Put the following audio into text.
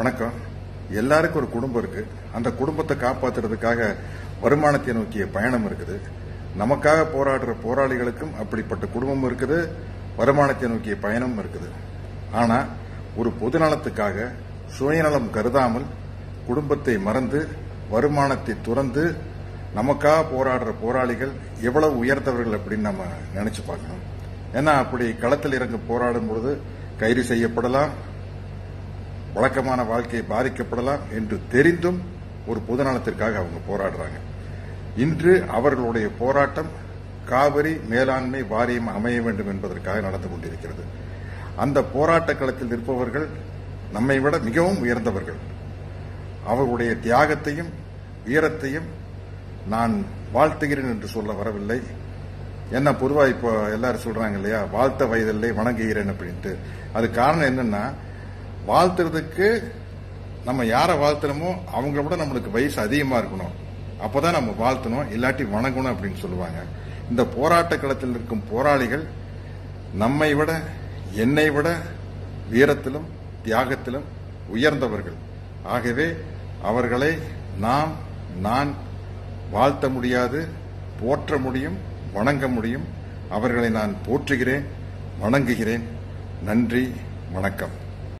வணக்கம் எல்லாருக்கும் ஒரு குடும்பம் இருக்கு அந்த குடும்பத்தை காப்பாத்துறதுக்காக வருமானத்தை நோக்கிய பயணம் இருக்குது நமக்காக போராடுற போராளிகளுக்கும் அப்படிப்பட்ட குடும்பம் இருக்குது வருமானத்தை நோக்கிய பயணம் இருக்குது ஆனா ஒரு பொதுநலத்துக்காக சுயநலம் கருதாமல் குடும்பத்தை மறந்து வருமானத்தை துறந்து நமக்காக போராடுற போராளிகள் எவ்வளவு உயர்ந்தவர்கள் அப்படின்னு நம்ம நினைச்சு பார்க்கணும் ஏன்னா அப்படி களத்தில் இறங்க போராடும் பொழுது கைது செய்யப்படலாம் வழக்கமான வாழ்க்கை பாதிக்கப்படலாம் என்று தெரிந்தும் ஒரு பொதுநலத்திற்காக அவங்க போராடுறாங்க இன்று அவர்களுடைய போராட்டம் காவிரி மேலாண்மை வாரியம் அமைய வேண்டும் என்பதற்காக நடந்து கொண்டிருக்கிறது அந்த போராட்ட களத்தில் நிற்பவர்கள் நம்மை விட மிகவும் உயர்ந்தவர்கள் அவர்களுடைய தியாகத்தையும் வீரத்தையும் நான் வாழ்த்துகிறேன் என்று சொல்ல வரவில்லை என்ன பொதுவா இப்போ எல்லாரும் சொல்றாங்க இல்லையா வாழ்த்த வயதில்லை வணங்குகிறேன் அப்படின்ட்டு அது காரணம் என்னன்னா வாழ்த்துறதுக்கு நம்ம யாரை வாழ்த்துறோமோ அவங்கள விட நம்மளுக்கு வயசு அதிகமா இருக்கணும் அப்பதான் நம்ம வாழ்த்தணும் இல்லாட்டி வணங்கணும் அப்படின்னு சொல்லுவாங்க இந்த போராட்ட களத்தில் இருக்கும் போராளிகள் நம்மை விட என்னை விட வீரத்திலும் தியாகத்திலும் உயர்ந்தவர்கள் ஆகவே அவர்களை நாம் நான் வாழ்த்த முடியாது போற்ற முடியும் வணங்க முடியும் அவர்களை நான் போற்றுகிறேன் வணங்குகிறேன் நன்றி வணக்கம்